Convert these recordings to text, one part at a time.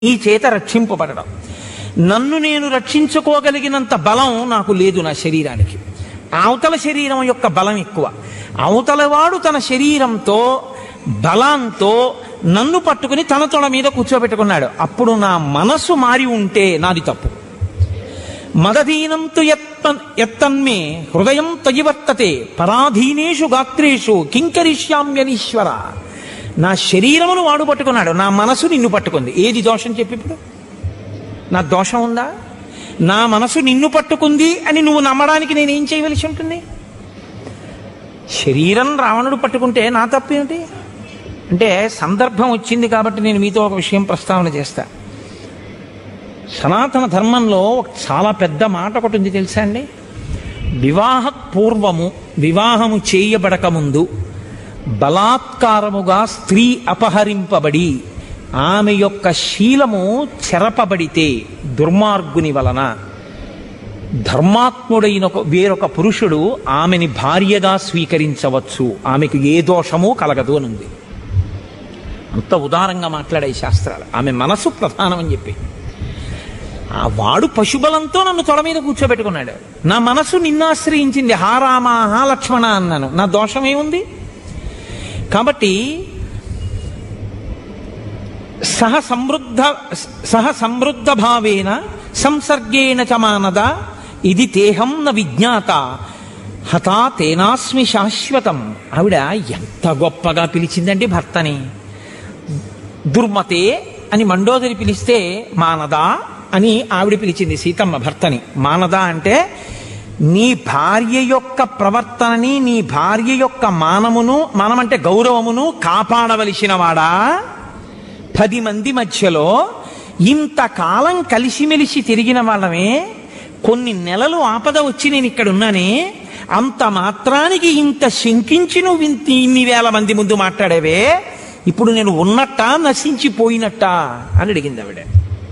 ఈ చేత రక్షింపబడడం నన్ను నేను రక్షించుకోగలిగినంత బలం నాకు లేదు నా శరీరానికి అవతల శరీరం యొక్క బలం ఎక్కువ అవతలవాడు తన శరీరంతో బలంతో నన్ను పట్టుకుని తన తొడ మీద కూర్చోబెట్టుకున్నాడు అప్పుడు నా మనసు మారి ఉంటే నాది తప్పు మదధీనం తు ఎత్త ఎత్తన్మే హృదయం తయివర్తతే పరాధీనేషు గాత్రేషు కింకరిష్యామ్యనీశ్వర నా శరీరమును వాడు పట్టుకున్నాడు నా మనసు నిన్ను పట్టుకుంది ఏది దోషం చెప్పి ఇప్పుడు నా దోషం ఉందా నా మనసు నిన్ను పట్టుకుంది అని నువ్వు నమ్మడానికి నేనేం చేయవలసి ఉంటుంది శరీరం రావణుడు పట్టుకుంటే నా తప్పేమిటి అంటే సందర్భం వచ్చింది కాబట్టి నేను మీతో ఒక విషయం ప్రస్తావన చేస్తా సనాతన ధర్మంలో ఒక చాలా పెద్ద మాట ఒకటి ఉంది తెలుసా అండి వివాహ పూర్వము వివాహము చేయబడక ముందు బలాత్కారముగా స్త్రీ అపహరింపబడి ఆమె యొక్క శీలము చెరపబడితే దుర్మార్గుని వలన ధర్మాత్ముడైన ఒక వేరొక పురుషుడు ఆమెని భార్యగా స్వీకరించవచ్చు ఆమెకు ఏ దోషము కలగదు అని ఉంది అంత ఉదారంగా మాట్లాడే శాస్త్రాలు ఆమె మనసు ప్రధానం అని చెప్పి ఆ వాడు పశుబలంతో నన్ను తొడ మీద కూర్చోబెట్టుకున్నాడు నా మనసు నిన్ను ఆశ్రయించింది హా రామ హా లక్ష్మణ అన్నాను నా దోషం ఏముంది కాబట్టి సహ సమృద్ధ సహ సమృద్ధ భావేన సంసర్గేణ చ మానద ఇది తేహం న విజ్ఞాత హతా తేనాస్మి శాశ్వతం ఆవిడ ఎంత గొప్పగా పిలిచిందండి భర్తని దుర్మతే అని మండోదరి పిలిస్తే మానదా అని ఆవిడ పిలిచింది సీతమ్మ భర్తని మానదా అంటే నీ భార్య యొక్క ప్రవర్తనని నీ భార్య యొక్క మానమును మానమంటే గౌరవమును కాపాడవలసిన వాడా పది మంది మధ్యలో ఇంతకాలం కలిసిమెలిసి తిరిగిన వాళ్ళమే కొన్ని నెలలు ఆపద వచ్చి నేను ఇక్కడ ఉన్నానే అంత మాత్రానికి ఇంత శంకించి నువ్వు ఇంత ఇన్ని వేల మంది ముందు మాట్లాడేవే ఇప్పుడు నేను ఉన్నట్టా నశించిపోయినట్టా అని అడిగింది ఆవిడ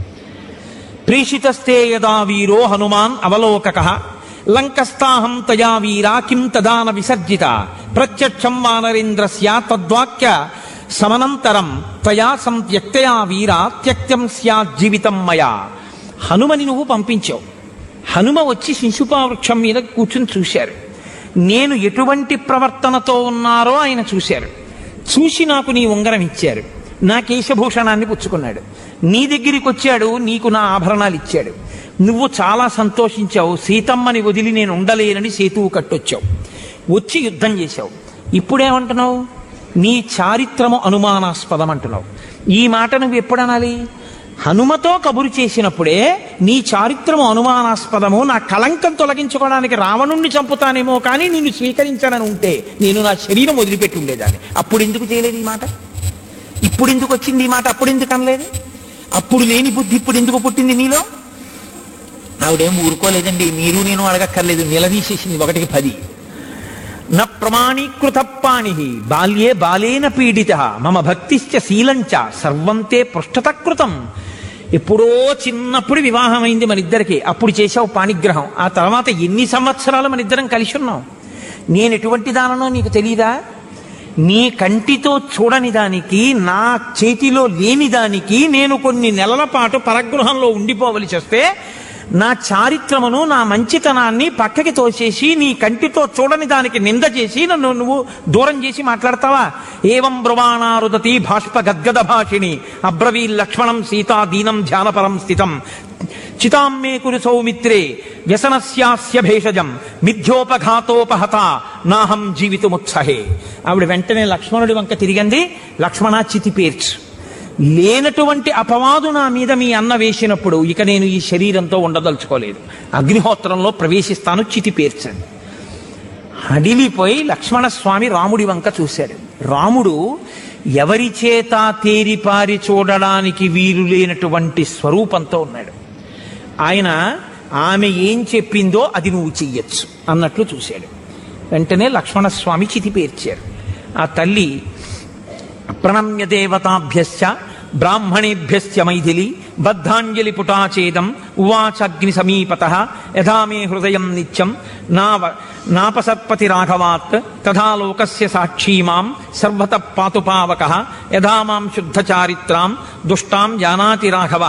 ప్రేషితస్తే యదా వీరో హనుమాన్ అవలోకక లంకస్థాహం తయా వీరా కిం తదాన విసర్జిత ప్రత్యక్షం వానరేంద్రస్య తద్వాక్య సమనంతరం తయా సంత్యక్తయా వీరా త్యక్తం స్యాజ్జీవితం మయా హనుమని నువ్వు పంపించావు హనుమ వచ్చి శిశుపా వృక్షం మీద కూర్చుని చూశారు నేను ఎటువంటి ప్రవర్తనతో ఉన్నారో ఆయన చూశారు చూసి నాకు నీ ఉంగరం ఇచ్చారు నా కేశభూషణాన్ని పుచ్చుకున్నాడు నీ దగ్గరికి వచ్చాడు నీకు నా ఆభరణాలు ఇచ్చాడు నువ్వు చాలా సంతోషించావు సీతమ్మని వదిలి నేను ఉండలేనని సేతువు కట్టొచ్చావు వచ్చి యుద్ధం చేశావు ఇప్పుడేమంటున్నావు నీ చారిత్రము అనుమానాస్పదం అంటున్నావు ఈ మాట నువ్వు ఎప్పుడు అనాలి హనుమతో కబురు చేసినప్పుడే నీ చారిత్రము అనుమానాస్పదము నా కళంకం తొలగించుకోవడానికి రావణుణ్ణి చంపుతానేమో కానీ నిన్ను స్వీకరించానని ఉంటే నేను నా శరీరం వదిలిపెట్టి ఉండేదాన్ని అప్పుడు ఎందుకు చేయలేదు ఈ మాట ఇప్పుడు ఎందుకు వచ్చింది ఈ మాట అప్పుడు ఎందుకు అనలేదు అప్పుడు లేని బుద్ధి ఇప్పుడు ఎందుకు పుట్టింది నీలో ఆవిడేం ఊరుకోలేదండి మీరు నేను అడగక్కర్లేదు నిలదీసేసింది ఒకటికి పది న ప్రమాణీకృత పాణి బాల్యే బాలేన పీడిత మమ భక్తిశ్చ శీలంచ సర్వంతే పృష్ఠతకృతం ఎప్పుడో చిన్నప్పుడు వివాహమైంది మన ఇద్దరికి అప్పుడు చేసావు పాణిగ్రహం ఆ తర్వాత ఎన్ని సంవత్సరాలు మన ఇద్దరం కలిసి ఉన్నాం నేను ఎటువంటి దాననో నీకు తెలియదా నీ కంటితో చూడని దానికి నా చేతిలో లేని దానికి నేను కొన్ని నెలల పాటు పరగృహంలో ఉండిపోవలసి వస్తే నా చారిత్రమును నా మంచితనాన్ని పక్కకి తోసేసి నీ కంటితో చూడని దానికి నింద చేసి నన్ను నువ్వు దూరం చేసి మాట్లాడతావా ఏవం బ్రువాణారుదతి బాష్ప గద్గద భాషిణి అబ్రవీ లక్ష్మణం సీతా దీనం ధ్యానపరం స్థితం చితామ్మే కురు సౌమిత్రే వ్యసనస్యాస్య భేషజం మిథ్యోపఘాతోపహత నాహం జీవితముత్సహే ఆవిడ వెంటనే లక్ష్మణుడి వంక తిరిగింది లక్ష్మణ చితి పేర్చు లేనటువంటి అపవాదు నా మీద మీ అన్న వేసినప్పుడు ఇక నేను ఈ శరీరంతో ఉండదలుచుకోలేదు అగ్నిహోత్రంలో ప్రవేశిస్తాను చితి పేర్చండి హడిలిపోయి లక్ష్మణస్వామి రాముడి వంక చూశాడు రాముడు ఎవరి చేత తేరిపారి చూడడానికి వీలు లేనటువంటి స్వరూపంతో ఉన్నాడు ఆయన ఆమె ఏం చెప్పిందో అది నువ్వు చెయ్యొచ్చు అన్నట్లు చూశాడు వెంటనే లక్ష్మణస్వామి చితి పేర్చారు ఆ తల్లి ప్రణమ్య దేవతాభ్యశ్చ బ్రాహ్మణేభ్యశ్చ మైథిలి బద్ధాంజలి పుటాచేదం ఉవాచాగ్ని సమీపత యథా మే హృదయం నిత్యం నావ నాపసత్పతి రాఘవాత్ తథా లోకస్య సాక్షీ మాం సర్వత పాతుపావక యథా మాం శుద్ధ చారిత్రాం దుష్టాం జానాతి రాఘవ